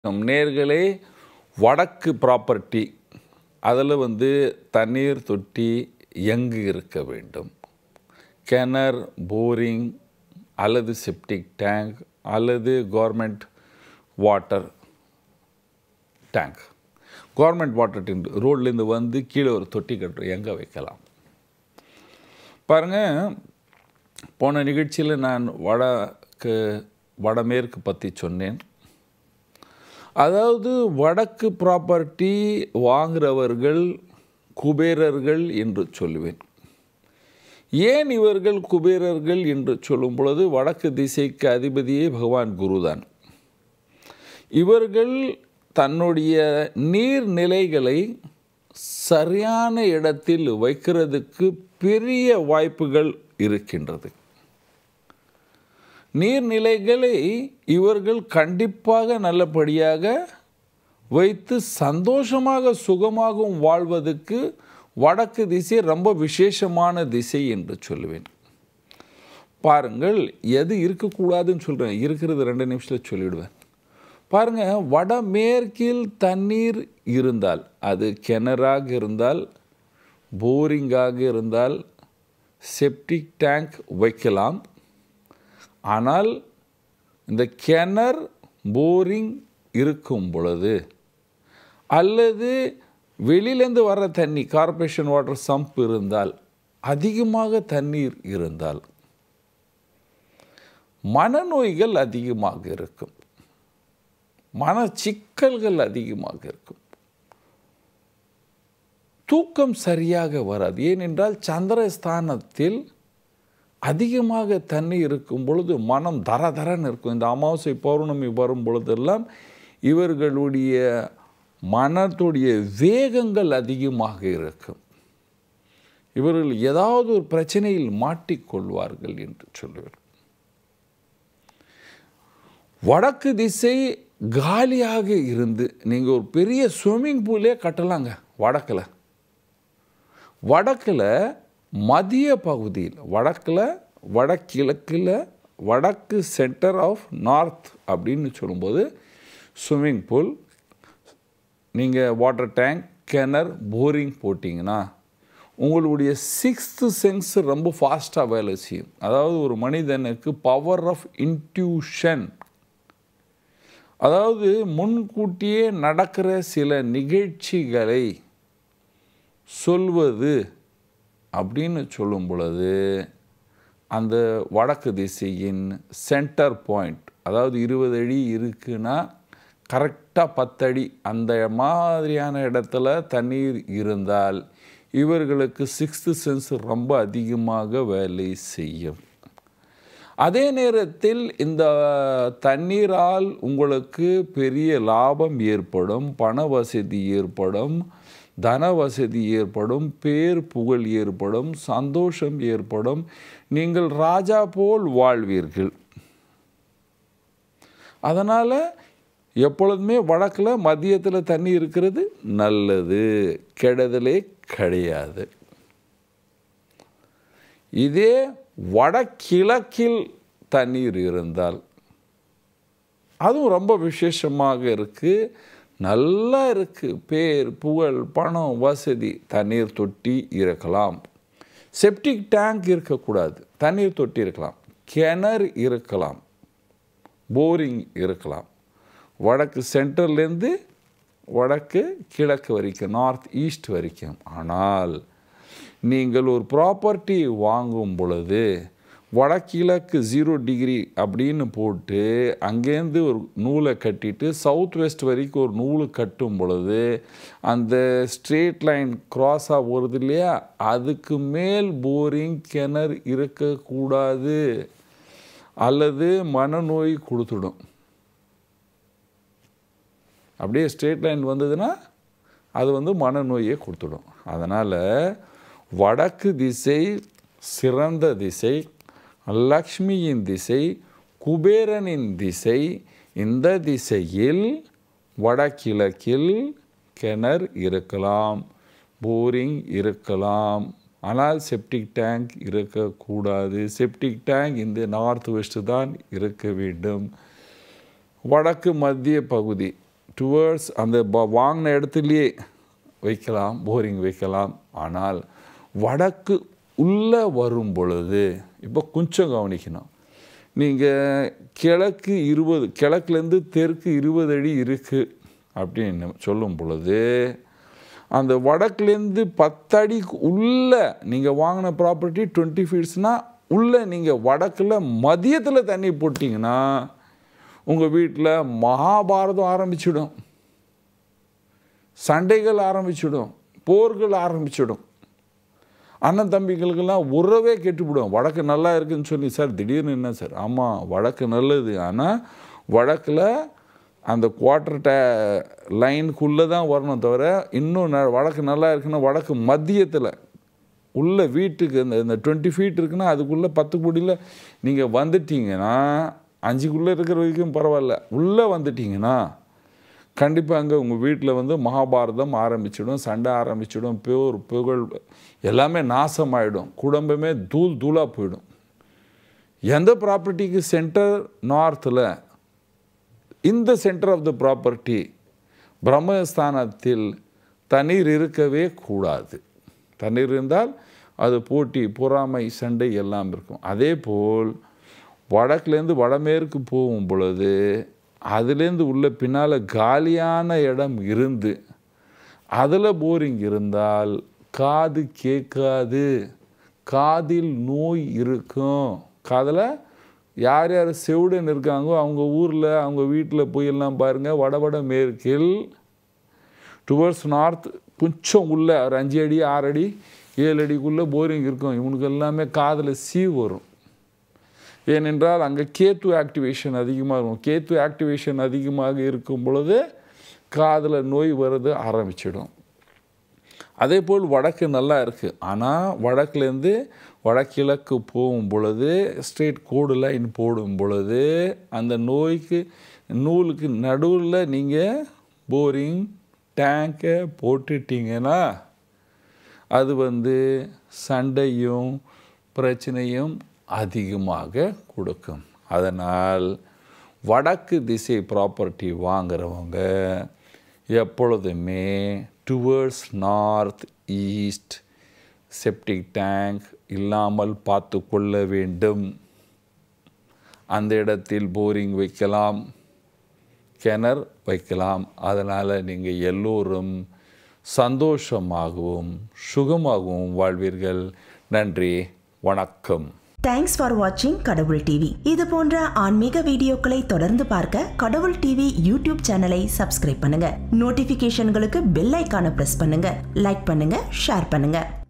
நம் நேர்களே வடக்கு ப்ராப்பர்ட்டி அதில் வந்து தண்ணீர் தொட்டி எங்கு இருக்க வேண்டும் கிணர் போரிங் அல்லது செப்டிக் டேங்க் அல்லது government water tank government water tank ரோட்லேருந்து வந்து கீழே ஒரு தொட்டி கட்டுறோம் எங்கே வைக்கலாம் பாருங்கள் போன நிகழ்ச்சியில் நான் வடக்கு வடமேற்கு பற்றி சொன்னேன் அதாவது வடக்கு ப்ராப்பர்ட்டி வாங்குறவர்கள் குபேரர்கள் என்று சொல்லுவேன் ஏன் இவர்கள் குபேரர்கள் என்று சொல்லும் பொழுது வடக்கு திசைக்கு அதிபதியே பகவான் குருதான் இவர்கள் தன்னுடைய நீர்நிலைகளை சரியான இடத்தில் வைக்கிறதுக்கு பெரிய வாய்ப்புகள் இருக்கின்றது நீர்நிலைகளை இவர்கள் கண்டிப்பாக நல்லபடியாக வைத்து சந்தோஷமாக சுகமாகவும் வாழ்வதற்கு வடக்கு திசை ரொம்ப விசேஷமான திசை என்று சொல்லுவேன் பாருங்கள் எது இருக்கக்கூடாதுன்னு சொல்கிறேன் இருக்கிறது ரெண்டு நிமிஷத்தில் சொல்லிவிடுவேன் பாருங்கள் வடமேற்கில் தண்ணீர் இருந்தால் அது கிணறாக இருந்தால் போரிங்காக இருந்தால் செப்டிக் டேங்க் வைக்கலாம் ஆனால் இந்த கிணர் போரிங் இருக்கும் பொழுது அல்லது வெளியிலேருந்து வர தண்ணி கார்பரேஷன் வாட்டர் சம்ப் இருந்தால் அதிகமாக தண்ணீர் இருந்தால் மனநோய்கள் அதிகமாக இருக்கும் மன சிக்கல்கள் அதிகமாக இருக்கும் தூக்கம் சரியாக வராது ஏனென்றால் சந்திரஸ்தானத்தில் அதிகமாக தண்ணி இருக்கும் பொழுது மனம் தர தரன்னு இருக்கும் இந்த அமாவாசை பௌர்ணமி வரும் பொழுதெல்லாம் இவர்களுடைய மனத்துடைய வேகங்கள் அதிகமாக இருக்கும் இவர்கள் ஏதாவது ஒரு பிரச்சனையில் மாட்டிக்கொள்வார்கள் என்று சொல்லுவார் வடக்கு திசை காலியாக இருந்து நீங்கள் ஒரு பெரிய ஸ்விம்மிங் பூலே கட்டலாங்க வடக்கில் வடக்கில் மதிய பகுதியில் வடக்கில் வடகிழக்கில் வடக்கு சென்டர் ஆஃப் நார்த் அப்படின்னு சொல்லும்போது ஸ்விம்மிங் பூல் நீங்கள் வாட்டர் டேங்க் கிணர் போரிங் போட்டிங்கன்னா உங்களுடைய சிக்ஸ்த்து சென்ஸ் ரொம்ப ஃபாஸ்ட்டாக வேலை செய்யும் அதாவது ஒரு மனிதனுக்கு பவர் ஆஃப் இன்ட்யூஷன் அதாவது முன்கூட்டியே நடக்கிற சில நிகழ்ச்சிகளை சொல்வது அப்படின்னு சொல்லும் பொழுது அந்த வடக்கு திசையின் சென்டர் பாயிண்ட் அதாவது இருபது அடி இருக்குன்னா கரெக்டாக பத்தடி அந்த மாதிரியான இடத்துல தண்ணீர் இருந்தால் இவர்களுக்கு சிக்ஸ்த்து சென்ஸ் ரொம்ப அதிகமாக வேலை செய்யும் அதே நேரத்தில் இந்த தண்ணீரால் உங்களுக்கு பெரிய லாபம் ஏற்படும் பண வசதி ஏற்படும் தன வசதி ஏற்படும் பேர் புகழ் ஏற்படும் சந்தோஷம் ஏற்படும் நீங்கள் ராஜா போல் வாழ்வீர்கள் அதனால் எப்பொழுதுமே வடக்கில் மதியத்தில் தண்ணி இருக்கிறது நல்லது கெடுதலே கிடையாது இதே வடகிழக்கில் தண்ணீர் இருந்தால் அதுவும் ரொம்ப விசேஷமாக இருக்குது நல்லா இருக்குது பேர் புகழ் பணம் வசதி தண்ணீர் தொட்டி இருக்கலாம் செப்டிக் டேங்க் இருக்கக்கூடாது தண்ணீர் தொட்டி இருக்கலாம் கிணறு இருக்கலாம் போரிங் இருக்கலாம் வடக்கு சென்டர்லேருந்து வடக்கு கிழக்கு வரைக்கும் நார்த் ஈஸ்ட் வரைக்கும் ஆனால் நீங்கள் ஒரு ப்ராப்பர்ட்டி வாங்கும் பொழுது வடகிழக்கு ஜீரோ டிகிரி அப்படின்னு போட்டு அங்கேருந்து ஒரு நூலை கட்டிட்டு சவுத் வெஸ்ட் வரைக்கும் ஒரு நூல் கட்டும் பொழுது அந்த ஸ்ட்ரெயிட் லைன் க்ராஸாக வருது இல்லையா அதுக்கு மேல் போரிங் கிணறு இருக்கக்கூடாது அல்லது மனநோய் கொடுத்துடும் அப்படியே ஸ்ட்ரெயிட் லைன் வந்ததுன்னா அது வந்து மனநோயை கொடுத்துடும் அதனால் வடக்கு திசை சிறந்த திசை லக்ஷ்மியின் திசை குபேரனின் திசை இந்த திசையில் வடகிழக்கில் கிணறு இருக்கலாம் போரிங் இருக்கலாம் ஆனால் செப்டிக் டேங்க் இருக்கக்கூடாது செப்டிக் டேங்க் இந்த நார்த் வெஸ்ட் தான் இருக்க வேண்டும் வடக்கு மத்திய பகுதி டுவர்ட்ஸ் அந்த ப- வாங்கின இடத்துலையே வைக்கலாம் போரிங் வைக்கலாம் ஆனால் வடக்கு உள்ளே வரும் பொழுது இப்போ கொஞ்சம் கவனிக்கணும் நீங்கள் கிழக்கு இருபது கிழக்குலேருந்து தெற்கு இருபது அடி இருக்குது அப்படின்னு சொல்லும் பொழுது அந்த வடக்குலேருந்து பத்தடி உள்ள நீங்கள் வாங்கின ப்ராப்பர்ட்டி டுவெண்ட்டி ஃபீட்ஸ்னால் உள்ளே நீங்கள் வடக்கில் மதியத்தில் தண்ணி போட்டிங்கன்னா உங்கள் வீட்டில் மகாபாரதம் ஆரம்பிச்சிடும் சண்டைகள் ஆரம்பிச்சிடும் போர்கள் ஆரம்பிச்சிடும் அண்ணன் தம்பிகளுக்கெல்லாம் உறவே கெட்டுவிடும் வடக்கு நல்லா இருக்குன்னு சொல்லி சார் திடீர்னு என்ன சார் ஆமாம் வடக்கு நல்லது ஆனால் வடக்கில் அந்த குவார்ட்டர் டே லைனுக்குள்ளே தான் வரணும் தவிர இன்னும் ந- வடக்கு நல்லா இருக்குன்னா வடக்கு மத்தியத்தில் உள்ள வீட்டுக்கு இந்த இந்த டுவெண்ட்டி ஃபீட் இருக்குன்னா அதுக்குள்ளே பத்து கோடியில் நீங்கள் வந்துட்டீங்கன்னா அஞ்சுக்குள்ளே இருக்கிற வரைக்கும் பரவாயில்ல உள்ளே வந்துட்டீங்கன்னா கண்டிப்பாக அங்கே உங்கள் வீட்டில் வந்து மகாபாரதம் ஆரம்பிச்சிடும் சண்டை ஆரம்பிச்சிடும் போர் புகழ் எல்லாமே நாசமாயிடும் குடும்பமே தூள் தூளாக போயிடும் எந்த ப்ராப்பர்ட்டிக்கு சென்டர் நார்த்தில் இந்த சென்டர் ஆஃப் த ப்ராப்பர்ட்டி பிரம்மஸ்தானத்தில் தண்ணீர் இருக்கவே கூடாது தண்ணீர் இருந்தால் அது போட்டி பொறாமை சண்டை எல்லாம் இருக்கும் அதே போல் வடக்குலேருந்து வடமேற்கு போகும் பொழுது அதுலேருந்து உள்ள பின்னால் காலியான இடம் இருந்து அதில் போரிங் இருந்தால் காது கேட்காது காதில் நோய் இருக்கும் காதில் யார் யார் செவிடன் இருக்காங்களோ அவங்க ஊரில் அவங்க வீட்டில் போய் எல்லாம் பாருங்கள் வடவட மேற்கில் டுவர்ட்ஸ் நார்த் கொஞ்சம் உள்ள ஒரு அஞ்சு அடி ஆறு அடி ஏழு அடிக்குள்ளே போரிங் இருக்கும் இவனுக்கு எல்லாமே காதில் சீ வரும் ஏனென்றால் அங்கே கேத்து ஆக்டிவேஷன் அதிகமாக இருக்கும் கேத்து ஆக்டிவேஷன் அதிகமாக இருக்கும் பொழுது காதில் நோய் வர்றது ஆரம்பிச்சிடும் அதே போல் வடக்கு நல்லா இருக்குது ஆனால் வடக்குலேருந்து வடகிழக்கு போகும் பொழுது ஸ்ட்ரெயிட் கோடு லைன் போடும் பொழுது அந்த நோய்க்கு நூலுக்கு நடுவில் நீங்கள் போரிங் டேங்கை போட்டுட்டீங்கன்னா அது வந்து சண்டையும் பிரச்சனையும் அதிகமாக கொடுக்கும் அதனால் வடக்கு திசை ப்ராப்பர்ட்டி வாங்குறவங்க எப்பொழுதுமே towards north east septic tank இல்லாமல் பார்த்து கொள்ள வேண்டும் அந்த இடத்தில் போரிங் வைக்கலாம் கிணறு வைக்கலாம் அதனால் நீங்கள் எல்லோரும் சந்தோஷமாகவும் சுகமாகவும் வாழ்வீர்கள் நன்றி வணக்கம் தேங்க்ஸ் ஃபார் வாட்சிங் கடவுள் டிவி இது போன்ற ஆன்மீக வீடியோக்களை தொடர்ந்து பார்க்க கடவுள் டிவி யூடியூப் சேனலை சப்ஸ்கிரைப் பண்ணுங்க நோட்டிபிகேஷன்களுக்கு பெல் ஐக்கான பிரஸ் பண்ணுங்க லைக் பண்ணுங்க ஷேர் பண்ணுங்க